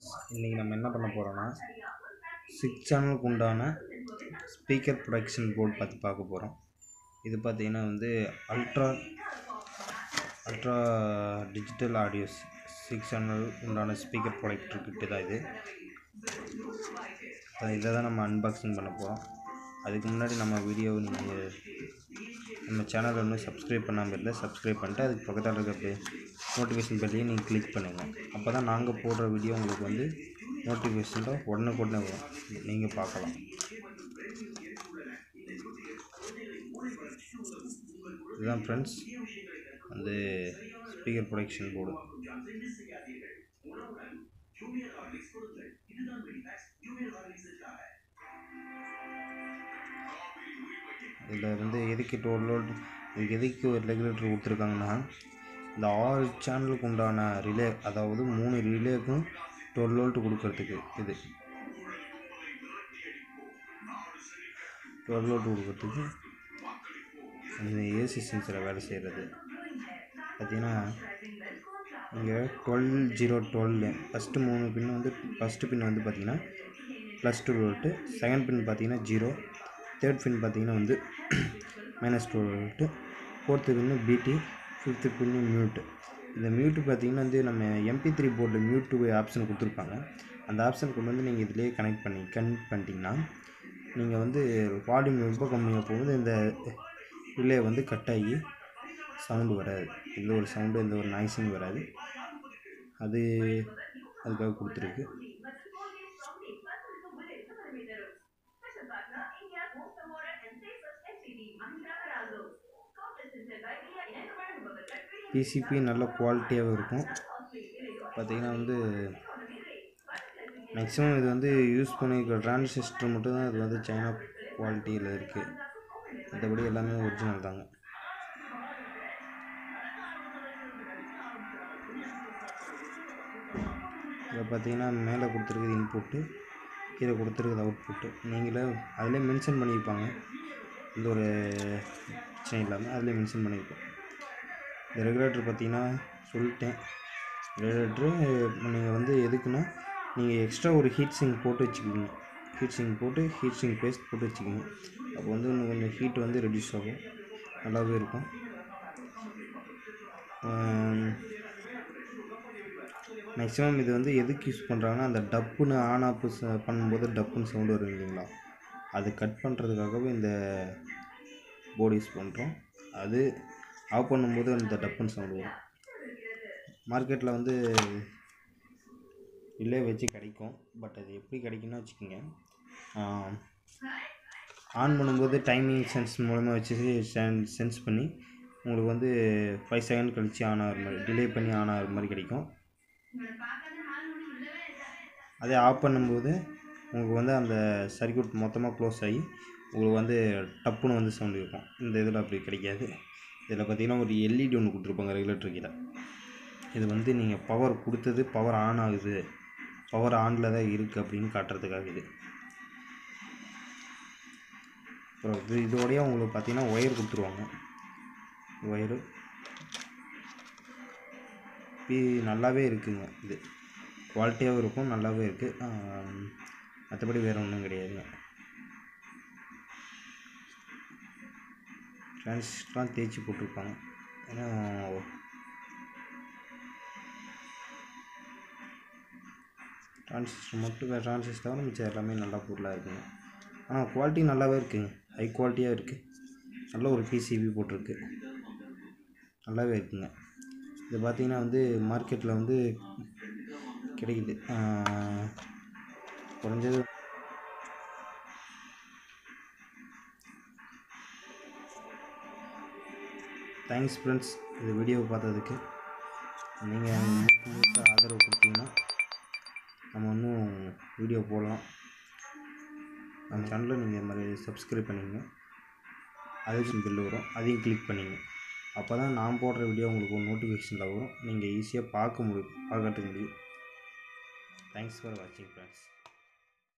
இன்றைக்கி நம்ம என்ன பண்ண போகிறோன்னா சிக்ஸ் சேனலுக்கு உண்டான ஸ்பீக்கர் ப்ரொடக்ஷன் போர்டு பற்றி பார்க்க போகிறோம் இது பார்த்தீங்கன்னா வந்து ultra ultra digital audios six channel உண்டான ஸ்பீக்கர் ப்ரொடக்டர் கிட்ட தான் இது அஹ் இதை தான் நம்ம அன்பாக்சிங் பண்ண போகிறோம் அதுக்கு முன்னாடி நம்ம வீடியோ நீங்கள் நம்ம சேனலை இன்னும் சப்ஸ்கிரைப் பண்ணாமல் இருந்தால் சப்ஸ்கிரைப் பண்ணிட்டு அதுக்கு பக்கத்தில் இருக்க நோட்டிஃபிகேஷன் பெல்லையும் நீங்கள் கிளிக் பண்ணுங்கள் அப்போ தான் நாங்கள் போடுற வீடியோ உங்களுக்கு வந்து நோட்டிஃபிகேஷனில் உடனுக்குடனே வரும் நீங்கள் பார்க்கலாம் இதுதான் ஃப்ரெண்ட்ஸ் வந்து ஸ்பீக்கர் ப்ரொடக்ஷன் போர்டு இதில் வந்து எதுக்கு டோர்லோட் இதுக்கு எதுக்கு ஒரு ரெகுலேட்டர் கொடுத்துருக்காங்கன்னா இந்த ஆறு சேனலுக்கு உண்டான ரிலே அதாவது மூணு ரிலேக்கும் டுவெல் வோல்ட் கொடுக்கறதுக்கு இது டுவெல் வோல்ட் கொடுக்கறதுக்கு இந்த ஏசி சென்சரை வேலை செய்கிறது பார்த்தீங்கன்னா இங்கே டுவெல் ஜீரோ டுவெல் ஃபஸ்ட்டு மூணு பின் வந்து ஃபஸ்ட்டு பின் வந்து பார்த்தீங்கன்னா plus two volt second pin பார்த்தீங்கன்னா ஜீரோ தேர்ட் பின் பார்த்தீங்கன்னா வந்து minus two volt fourth pin பிடி ஃபிஃப்த்து பின்னு மியூட்டு இந்த மியூட்டு பார்த்தீங்கன்னா வந்து நம்ம எம்பி த்ரீ போர்டில் மியூட் ஆப்ஷன் கொடுத்துருப்பாங்க அந்த ஆப்ஷன் கொண்டு வந்து நீங்கள் இதிலே கனெக்ட் பண்ணி கனெக்ட் பண்ணிட்டீங்கன்னா நீங்கள் வந்து வால்யூம் ரொம்ப கம்மியாக போகும்போது இந்த ரிலே வந்து கட் ஆகி சவுண்டு வராது எந்த ஒரு சவுண்டு எந்த ஒரு நாய்ஸும் வராது அது அதுக்காக கொடுத்துருக்கு பிசிபி நல்ல குவாலிட்டியாகவும் இருக்கும் பார்த்தீங்கன்னா வந்து மேக்ஸிமம் இது வந்து யூஸ் பண்ணியிருக்க டிரான்சிஸ்டர் மட்டும் தான் இது வந்து சைனா குவாலிட்டியில் இருக்குது மற்றபடி எல்லாமே ஒரிஜினல் தாங்க இதில் பார்த்தீங்கன்னா மேலே கொடுத்துருக்குது இன்புட்டு கீழே கொடுத்துருக்குது அவுட்புட்டு நீங்களே அதிலே மென்ஷன் பண்ணியிருப்பாங்க எந்த ஒரு பிரச்சனை இல்லாமல் அதிலே மென்ஷன் பண்ணியிருப்போம் இந்த ரெகுலேட்டர் பார்த்தீங்கன்னா சொல்லிட்டேன் ரெகுலேட்ரு நீங்கள் வந்து எதுக்குன்னா நீங்கள் எக்ஸ்ட்ரா ஒரு ஹீட் சிங்க் போட்டு வச்சுக்கிங்க ஹீட் சிங்க் போட்டு ஹீட் சிங்க் பேஸ்ட் போட்டு வச்சுக்கிங்க அப்போ வந்து இன்னும் கொஞ்சம் ஹீட் வந்து ரெடியூஸ் ஆகும் நல்லாவே இருக்கும் மேக்ஸிமம் இது வந்து எதுக்கு யூஸ் பண்ணுறாங்கன்னா அந்த டப்புன்னு ஆன் ஆஃப் பண்ணும்போது டப்புன்னு சவுண்டு வரும் இல்லைங்களா அது கட் பண்ணுறதுக்காகவே இந்த போர்டு யூஸ் பண்ணுறோம் அது ஆஃப் பண்ணும்போது அந்த டப்புன்னு சவுண்டு வரும் மார்க்கெட்டில் வந்து ரிலே வச்சு கிடைக்கும் பட் அது எப்படி கிடைக்குன்னு வச்சுக்கோங்க ஆன் பண்ணும்போது டைமிங் சென்ஸ் மூலமாக வச்சு சென் சென்ஸ் பண்ணி உங்களுக்கு வந்து ஃபைவ் செகண்ட் கழித்து ஆன் ஆகிற மாதிரி டிலே பண்ணி ஆன் ஆகிற மாதிரி கிடைக்கும் அதே ஆஃப் பண்ணும்போது உங்களுக்கு வந்து அந்த சர்க்யூட் மொத்தமாக க்ளோஸ் ஆகி உங்களுக்கு வந்து டப்புன்னு வந்து சவுண்டு இருக்கும் இந்த இதில் அப்படி கிடைக்காது இதில் பார்த்தீங்கன்னா ஒரு எல்இடி ஒன்று கொடுத்துருப்பாங்க ரெகுலேட்டர் கீழே இது வந்து நீங்கள் பவர் கொடுத்தது பவர் ஆன் ஆகுது பவர் ஆனில் தான் இருக்குது அப்படின்னு காட்டுறதுக்காக இது அப்புறம் இது இதோடய உங்களுக்கு பார்த்தீங்கன்னா ஒயர் கொடுத்துருவாங்க ஒயரு பி நல்லாவே இருக்குங்க இது குவாலிட்டியாகவும் இருக்கும் நல்லாவே இருக்குது மற்றபடி வேறு ஒன்றும் கிடையாதுங்க டிரான்சிஸ்டர்லாம் தேய்ச்சி போட்டிருப்பாங்க ஏன்னா டிரான்சிஸ்டர் மட்டும் டிரான்சிஸ்டர் தவிர மிச்சம் எல்லாமே நல்லா பொருளாக இருக்குங்க ஆனால் குவாலிட்டி நல்லாவே இருக்குங்க ஹை குவாலிட்டியாக இருக்குது நல்ல ஒரு பிசிபி போட்டிருக்கு நல்லாவே இருக்குங்க இது பார்த்திங்கன்னா வந்து மார்க்கெட்டில் வந்து கிடைக்குது குறைஞ்சது தேங்க்ஸ் ஃப்ரெண்ட்ஸ் இந்த வீடியோவை பார்த்ததுக்கு நீங்கள் முழுக்க முழுக்க ஆதரவு கொடுத்தீங்கன்னா நம்ம இன்னும் வீடியோ போடலாம் நம்ம சேனலில் நீங்கள் இந்த மாதிரி சப்ஸ்கிரைப் பண்ணிங்க அதுக்கு பில்லு வரும் அதையும் கிளிக் பண்ணிங்க அப்போ தான் நான் போடுற வீடியோ உங்களுக்கு ஒரு நோட்டிஃபிகேஷனில் வரும் நீங்கள் ஈஸியாக பார்க்க முடியும் பார்க்கறதுக்கு முடியும் தேங்க்ஸ் ஃபார் வாட்சிங் ஃப்ரெண்ட்ஸ்